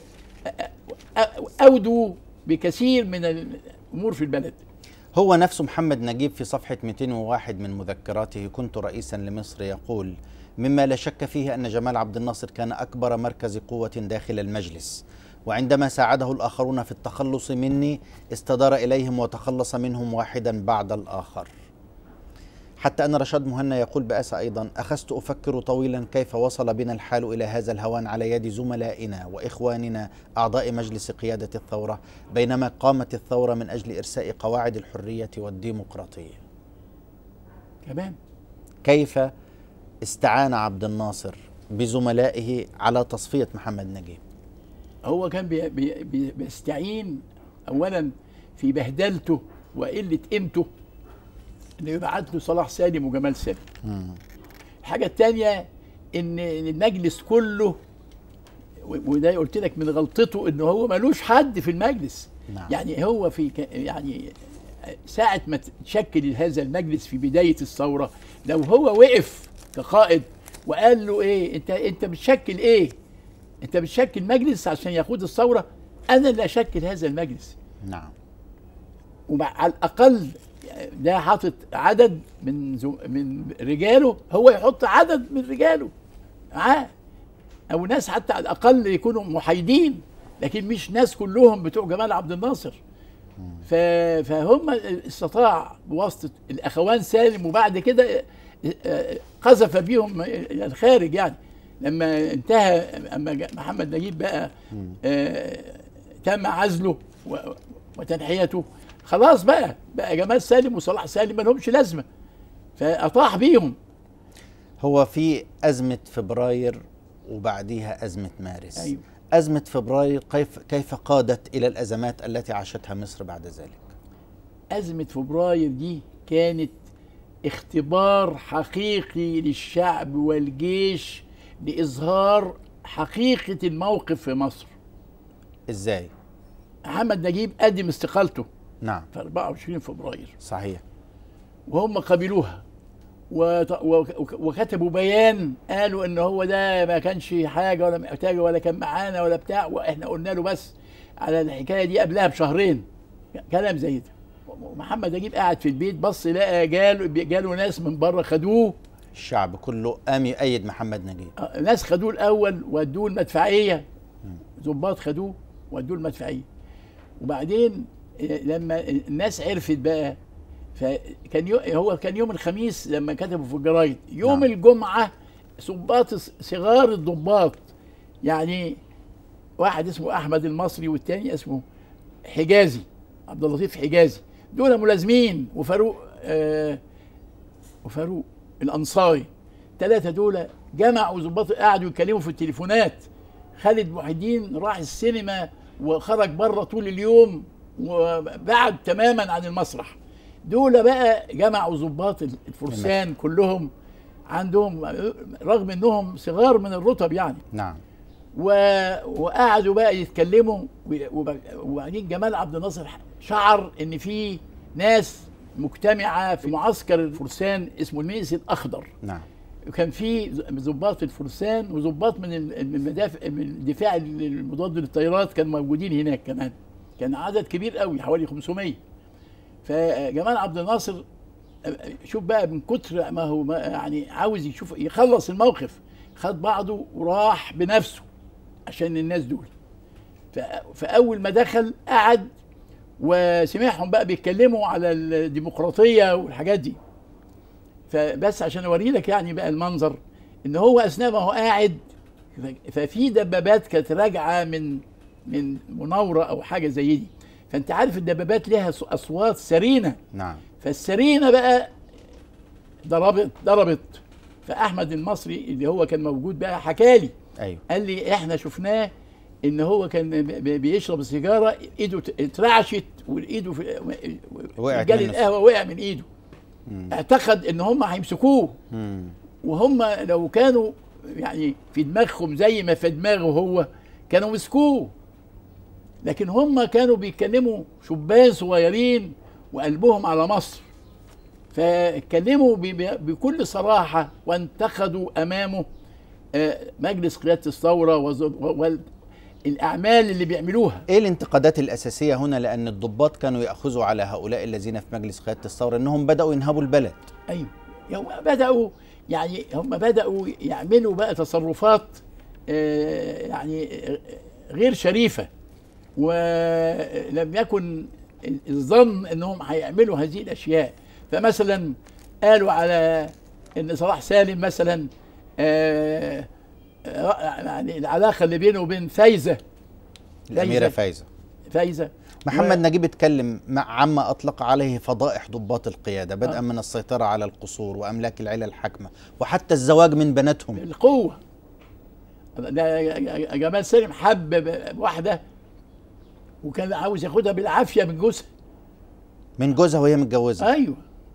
اودوا بكثير من الامور في البلد هو نفسه محمد نجيب في صفحة 201 من مذكراته كنت رئيسا لمصر يقول مما لا شك فيه أن جمال عبد الناصر كان أكبر مركز قوة داخل المجلس وعندما ساعده الآخرون في التخلص مني استدار إليهم وتخلص منهم واحدا بعد الآخر حتى أن رشاد مهنا يقول بأسى أيضا أخذت أفكر طويلا كيف وصل بنا الحال إلى هذا الهوان على يد زملائنا وإخواننا أعضاء مجلس قيادة الثورة بينما قامت الثورة من أجل إرساء قواعد الحرية والديمقراطية كمان كيف استعان عبد الناصر بزملائه على تصفية محمد نجيب هو كان بي بي بي بيستعين اولا في بهدلته وقله قيمته انه يبعت له صلاح سالم وجمال سالم الحاجه الثانيه ان المجلس كله و- وده قلت لك من غلطته ان هو ملوش حد في المجلس نعم. يعني هو في ك- يعني ساعة ما تشكل هذا المجلس في بداية الثورة لو هو وقف كقائد وقال له ايه انت انت بتشكل ايه انت بتشكل مجلس عشان يقود الثورة انا اللي اشكل هذا المجلس نعم وعلى الاقل ده حاطط عدد من زو من رجاله هو يحط عدد من رجاله معاه او ناس حتى على الاقل يكونوا محايدين لكن مش ناس كلهم بتوع جمال عبد الناصر ف... فهم استطاع بواسطه الاخوان سالم وبعد كده آه، قذف بيهم الى الخارج يعني لما انتهى اما جاء محمد نجيب بقى آه تم عزله و- وتنحيته خلاص بقى بقى جمال سالم وصلاح سالم ما لهمش لازمه فاطاح بيهم هو في أزمة فبراير وبعديها أزمة مارس أيوة. أزمة فبراير كيف كيف قادت إلى الأزمات التي عاشتها مصر بعد ذلك أزمة فبراير دي كانت اختبار حقيقي للشعب والجيش لإظهار حقيقة الموقف في مصر إزاي محمد نجيب قدم استقالته نعم في 24 فبراير صحيح وهم قبلوها وط- وك- وكتبوا بيان قالوا ان هو ده ما كانش حاجه ولا محتاجه ولا كان معانا ولا بتاع واحنا قلنا له بس على الحكايه دي قبلها بشهرين كلام زي ده محمد نجيب قاعد في البيت بص لقى جاله جاله ناس من بره خدوه الشعب كله قام يأيد محمد نجيب آه، ناس خدوه الاول ودوه المدفعيه ضباط خدوه ودوه المدفعيه وبعدين آه، لما الناس عرفت بقى فكان يو هو كان يوم الخميس لما كتبوا في الجرايد يوم نعم. نعم. الجمعه ضباط صغار الضباط يعني واحد اسمه احمد المصري والتاني اسمه حجازي عبد اللطيف حجازي دول ملازمين وفاروق آه وفاروق الانصاري ثلاثه دول جمعوا ضباط قعدوا يتكلموا في التليفونات خالد محي الدين راح السينما وخرج بره طول اليوم وبعد تماما عن المسرح دول بقى جمعوا ضباط الفرسان كلهم عندهم رغم انهم صغار من الرتب يعني نعم و... وقعدوا بقى يتكلموا وب- وبعدين جمال عبد الناصر شعر ان في ناس مجتمعه في معسكر الفرسان اسمه الميس الاخضر نعم وكان في ضباط الفرسان وضباط من ال- من المدافع من الدفاع المضاد للطيارات كانوا موجودين هناك كمان كان عدد كبير قوي حوالي 500 فجمال عبد الناصر شوف بقى من كتر ما هو ما يعني عاوز يشوف يخلص الموقف خد بعضه وراح بنفسه عشان الناس دول ف- فاول ما دخل قعد وسمعهم بقى بيتكلموا على الديمقراطيه والحاجات دي فبس عشان اوري لك يعني بقى المنظر ان هو اثناء ما هو قاعد ففي دبابات كانت راجعه من من مناوره او حاجه زي دي فانت عارف الدبابات لها ص- اصوات سرينه نعم فالسرينه بقى ضربت ضربت فاحمد المصري اللي هو كان موجود بقى حكالي أيوه قال لي احنا شفناه ان هو كان ب- ب- بيشرب السيجاره ايده ت- اترعشت وايده في وقعت جال منه. القهوه وقع من ايده مم. اعتقد ان هم هيمسكوه مم. وهم لو كانوا يعني في دماغهم زي ما في دماغه هو كانوا مسكوه لكن هم كانوا بيتكلموا شبان صغيرين وقلبهم على مصر فاتكلموا ب- ب- بكل صراحة وانتقدوا أمامه آه، مجلس قيادة الثورة والأعمال اللي بيعملوها ايه الانتقادات الاساسيه هنا لان الضباط كانوا ياخذوا على هؤلاء الذين في مجلس قياده الثوره انهم بداوا ينهبوا البلد ايوه هم بداوا يعني هم بداوا يعملوا بقى تصرفات آه، يعني غير شريفه ولم يكن الظن انهم هيعملوا هذه الاشياء فمثلا قالوا على ان صلاح سالم مثلا آه، آه، يعني العلاقه اللي بينه وبين فايزه الاميره فايزه فايزه محمد و- نجيب اتكلم مع عما اطلق عليه فضائح ضباط القياده بدءا آه. من السيطره على القصور واملاك العيله الحاكمه وحتى الزواج من بناتهم القوة ده جمال سالم حب ب- واحدة وكان عاوز ياخدها بالعافية من جوزها من جوزها وهي متجوزه ايوه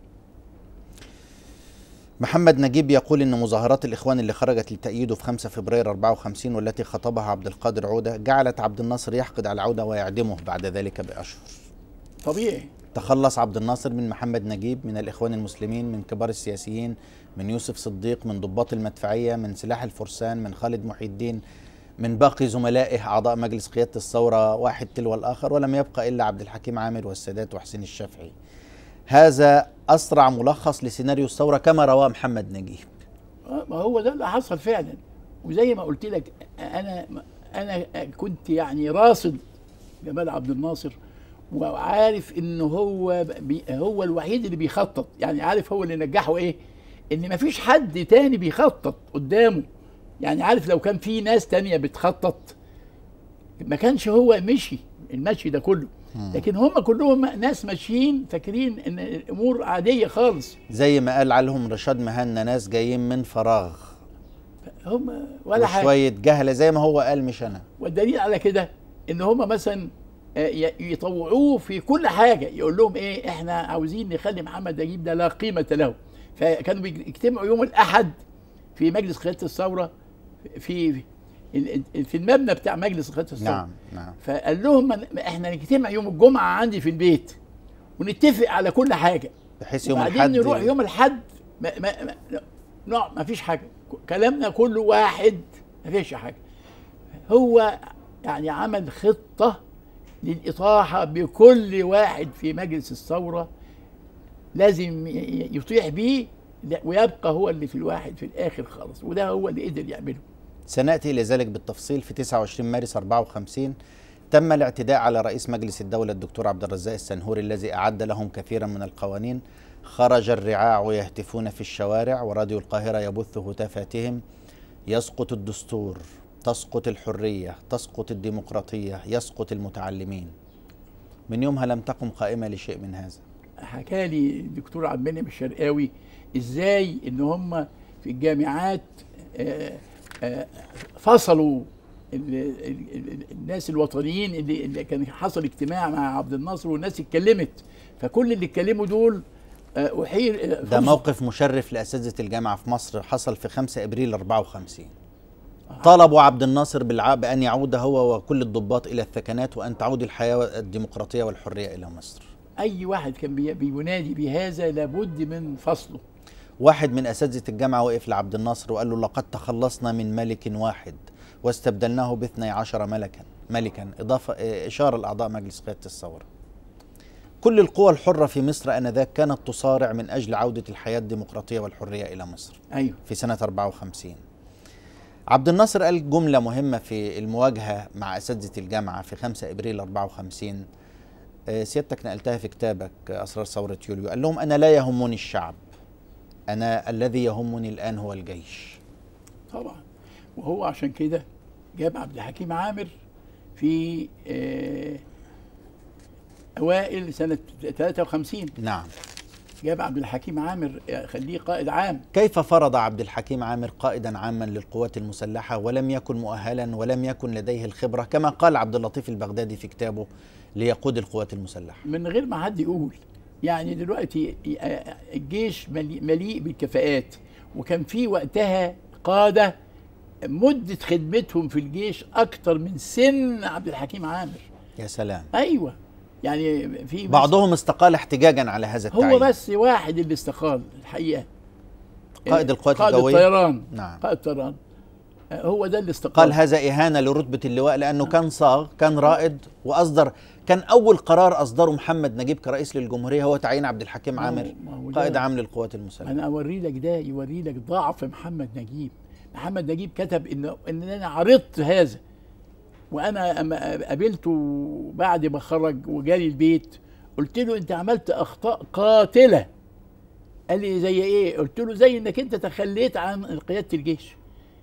محمد نجيب يقول ان مظاهرات الاخوان اللي خرجت لتأييده في 5 فبراير 54 والتي خطبها عبد القادر عوده جعلت عبد الناصر يحقد على عوده ويعدمه بعد ذلك باشهر طبيعي تخلص عبد الناصر من محمد نجيب من الاخوان المسلمين من كبار السياسيين من يوسف صديق من ضباط المدفعيه من سلاح الفرسان من خالد محي الدين من باقي زملائه اعضاء مجلس قياده الثوره واحد تلو الاخر ولم يبقى الا عبد الحكيم عامر والسادات وحسين الشافعي هذا اسرع ملخص لسيناريو الثوره كما رواه محمد نجيب آه، ما هو ده اللي حصل فعلا وزي ما قلت لك انا انا كنت يعني راصد جمال عبد الناصر وعارف ان هو بي هو الوحيد اللي بيخطط يعني عارف هو اللي نجحه ايه ان مفيش حد تاني بيخطط قدامه يعني عارف لو كان في ناس تانية بتخطط ما كانش هو مشي المشي ده كله لكن هم كلهم ناس ماشيين فاكرين ان الامور عاديه خالص زي ما قال عليهم رشاد مهنا ناس جايين من فراغ هم ولا حاجه وشويه جهله زي ما هو قال مش انا والدليل على كده ان هم مثلا آه، ي- يطوعوه في كل حاجه يقول لهم ايه احنا عاوزين نخلي محمد نجيب ده لا قيمه له فكانوا بيجتمعوا يوم الاحد في مجلس قياده الثوره في في- في المبنى بتاع مجلس قياده الثوره نعم نعم فقال لهم من- احنا نجتمع يوم الجمعه عندي في البيت ونتفق على كل حاجه بحيث يوم وبعدين الحد نروح يوم الحد ما ما ما لا ما فيش حاجه كلامنا كله واحد ما فيش حاجه هو يعني عمل خطه للاطاحه بكل واحد في مجلس الثوره لازم ي- يطيح بيه لا- ويبقى هو اللي في الواحد في الاخر خالص وده هو اللي قدر يعمله سنأتي إلى ذلك بالتفصيل في 29 مارس 54 تم الاعتداء على رئيس مجلس الدولة الدكتور عبد الرزاق السنهوري الذي أعد لهم كثيرا من القوانين خرج الرعاع يهتفون في الشوارع وراديو القاهرة يبث هتافاتهم يسقط الدستور تسقط الحرية تسقط الديمقراطية يسقط المتعلمين من يومها لم تقم قائمة لشيء من هذا حكى لي الدكتور عبد المنعم الشرقاوي ازاي ان هم في الجامعات آه، آه، فصلوا ال- ال- ال- الناس الوطنيين اللي, اللي كان حصل اجتماع مع عبد الناصر والناس اتكلمت فكل اللي اتكلموا دول آه، احيل آه، ده فصل. موقف مشرف لأساتذة الجامعة في مصر حصل في 5 أبريل 54 طالبوا عبد الناصر بالع... بأن يعود هو وكل الضباط إلى الثكنات وأن تعود الحياة الديمقراطية والحرية إلى مصر اي واحد كان بي- بينادي بهذا لابد من فصله واحد من أساتذة الجامعة وقف لعبد الناصر وقال له لقد تخلصنا من ملك واحد واستبدلناه باثني عشر ملكا ملكا إضافة إيه، إشارة لأعضاء مجلس قيادة الثورة كل القوى الحرة في مصر آنذاك كانت تصارع من أجل عودة الحياة الديمقراطية والحرية إلى مصر ايوه في سنة 54 عبد الناصر قال جملة مهمة في المواجهة مع أساتذة الجامعة في 5 إبريل 54 آه، سيادتك نقلتها في كتابك آه، أسرار ثورة يوليو قال لهم أنا لا يهمني الشعب أنا الذي يهمني الآن هو الجيش طبعا وهو عشان كده جاب عبد الحكيم عامر في آه، اوائل سنه 53 نعم جاب عبد الحكيم عامر آه، خليه قائد عام كيف فرض عبد الحكيم عامر قائدا عاما للقوات المسلحة ولم يكن مؤهلا ولم يكن لديه الخبرة كما قال عبد اللطيف البغدادي في كتابه ليقود القوات المسلحة من غير ما حد يقول يعني دلوقتي الجيش ملي- مليء بالكفاءات وكان في وقتها قاده مده خدمتهم في الجيش اكتر من سن عبد الحكيم عامر يا سلام ايوه يعني في بس- بعضهم استقال احتجاجا على هذا التعيين هو بس واحد اللي استقال الحقيقه قائد القوات قائد الجوية؟ الطيران نعم. قائد الطيران آه، هو ده اللي استقال قال هذا إهانة لرتبة اللواء لأنه كان صاغ كان رائد وأصدر كان أول قرار أصدره محمد نجيب كرئيس للجمهورية هو تعيين عبد الحكيم ما هو- عامر ما هو ده- قائد عام للقوات المسلحة انا اوري لك ده يوري لك ضعف محمد نجيب محمد نجيب كتب ان ان انا عرضت هذا وانا اما قابلته بعد ما خرج وجالي البيت قلت له انت عملت اخطاء قاتله قال لي زي ايه قلت له زي انك انت تخليت عن قياده الجيش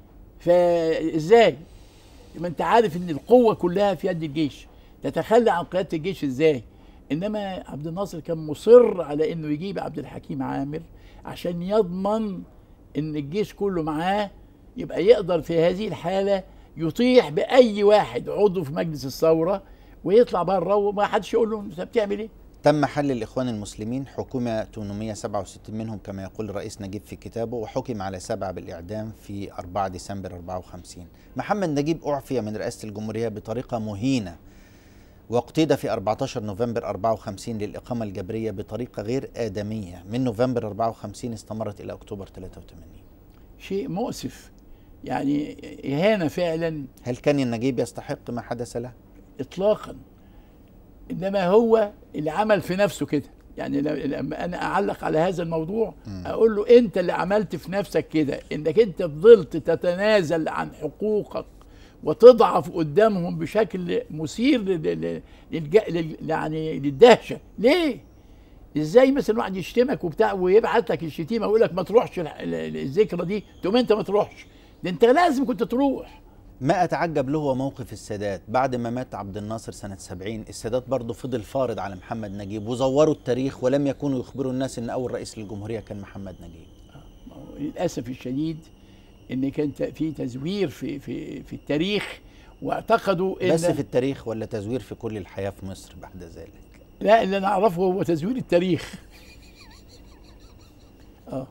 فازاي ما انت عارف ان القوه كلها في يد الجيش تتخلى عن قياده الجيش ازاي انما عبد الناصر كان مصر على انه يجيب عبد الحكيم عامر عشان يضمن ان الجيش كله معاه يبقى يقدر في هذه الحاله يطيح باي واحد عضو في مجلس الثوره ويطلع بره وما حدش يقول له انت بتعمل ايه تم حل الإخوان المسلمين حكومة 867 منهم كما يقول الرئيس نجيب في كتابه وحكم على سبعة بالإعدام في 4 ديسمبر 54 محمد نجيب أعفي من رئاسة الجمهورية بطريقة مهينة واقتيد في 14 نوفمبر 54 للإقامة الجبرية بطريقة غير آدمية من نوفمبر 54 استمرت إلى أكتوبر 83 شيء مؤسف يعني اهانه فعلا هل كان النجيب يستحق ما حدث له؟ اطلاقا انما هو اللي عمل في نفسه كده يعني ل- لما انا اعلق على هذا الموضوع اقول له انت اللي عملت في نفسك كده انك انت فضلت تتنازل عن حقوقك وتضعف قدامهم بشكل مثير لل- لل- للج... لل... يعني للدهشه ليه ازاي مثلا واحد يشتمك وبتاع ويبعت لك الشتيمه ويقول لك ما تروحش ال- ال- الذكرى دي تقوم انت ما تروحش ده انت لازم كنت تروح ما أتعجب له هو موقف السادات بعد ما مات عبد الناصر سنة 70 السادات برضه فضل فارض على محمد نجيب وزوروا التاريخ ولم يكونوا يخبروا الناس أن أول رئيس للجمهورية كان محمد نجيب ما هو للاسف الشديد ان كان ت- في تزوير في في في التاريخ واعتقدوا ان بس في التاريخ ولا تزوير في كل الحياة في مصر بعد ذلك لا اللي انا اعرفه هو تزوير التاريخ اه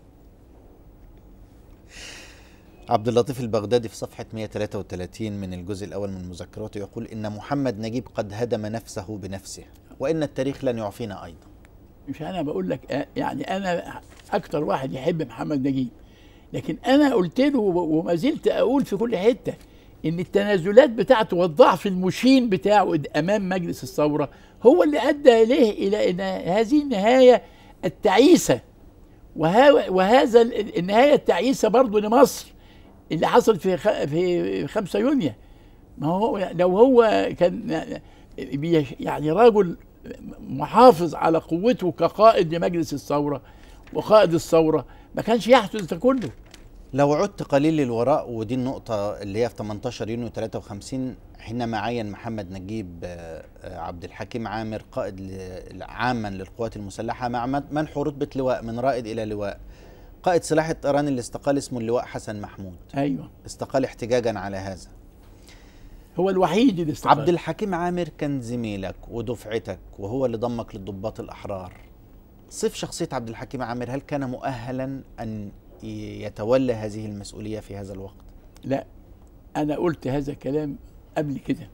عبد اللطيف البغدادي في صفحة 133 من الجزء الأول من مذكراته يقول إن محمد نجيب قد هدم نفسه بنفسه وإن التاريخ لن يعفينا أيضا مش انا بقول لك آه، يعني انا اكتر واحد يحب محمد نجيب لكن انا قلت له و- وما زلت اقول في كل حته ان التنازلات بتاعته والضعف المشين بتاعه امام مجلس الثوره هو اللي ادى اليه الى ان هذه النهايه التعيسه وها وهذا ال- النهايه التعيسه برضه لمصر اللي حصلت في خ- في 5 يونيو ما هو لو هو كان بيش- يعني رجل محافظ على قوته كقائد لمجلس الثوره وقائد الثوره ما كانش يحدث ده كله لو عدت قليل للوراء ودي النقطة اللي هي في 18 يونيو 53 حينما عين محمد نجيب آه، آه، عبد الحكيم عامر قائد ل- عاما للقوات المسلحة مع من- منح رتبة لواء من رائد إلى لواء قائد سلاح الطيران اللي استقال اسمه اللواء حسن محمود ايوه استقال احتجاجا على هذا هو الوحيد اللي استقال عبد الحكيم عامر كان زميلك ودفعتك وهو اللي ضمك للضباط الأحرار صف شخصية عبد الحكيم عامر هل كان مؤهلا أن ي- يتولى هذه المسؤولية في هذا الوقت لا انا قلت هذا الكلام قبل كده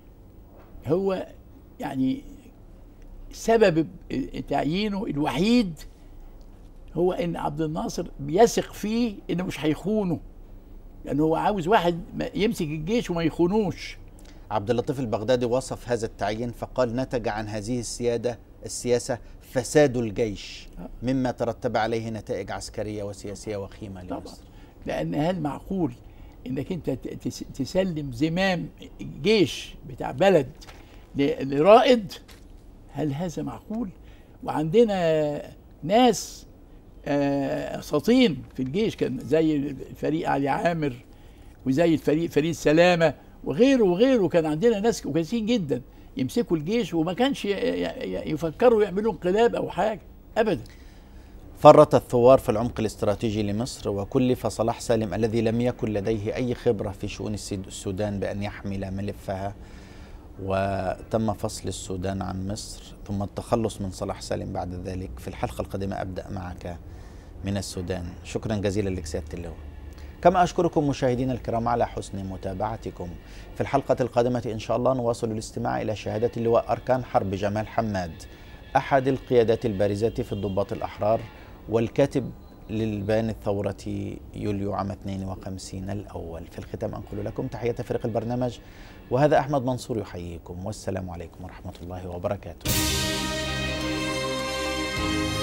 هو يعني سبب تعيينه الوحيد هو ان عبد الناصر بيثق فيه انه مش هيخونه لان هو عاوز واحد ما- يمسك الجيش وما يخونوش عبد اللطيف البغدادي وصف هذا التعيين فقال نتج عن هذه السيادة السياسة فساد الجيش مما ترتب عليه نتائج عسكرية وسياسية وخيمة طبعا لمصر لان هل معقول انك انت ت- تس- تسلم زمام جيش بتاع بلد ل- لرائد هل هذا معقول وعندنا ناس آه، اساطين في الجيش كان زي الفريق علي عامر وزي الفريق فريد سلامه وغيره وغيره كان عندنا ناس كويسين جدا يمسكوا الجيش وما كانش ي- ي- يفكروا يعملوا انقلاب او حاجه ابدا فرط الثوار في العمق الاستراتيجي لمصر وكلف صلاح سالم الذي لم يكن لديه أي خبرة في شؤون السد- السودان بأن يحمل ملفها وتم فصل السودان عن مصر ثم التخلص من صلاح سالم بعد ذلك في الحلقة القادمة أبدأ معك من السودان شكرا جزيلا لك سيادة اللواء كما أشكركم مشاهدينا الكرام على حسن متابعتكم في الحلقة القادمة إن شاء الله نواصل الاستماع إلى شهادة اللواء أركان حرب جمال حماد أحد القيادات البارزة في الضباط الأحرار والكاتب للبيان الثورة يوليو عام 52 الأول في الختام أنقل لكم تحية فريق البرنامج وهذا أحمد منصور يحييكم والسلام عليكم ورحمة الله وبركاته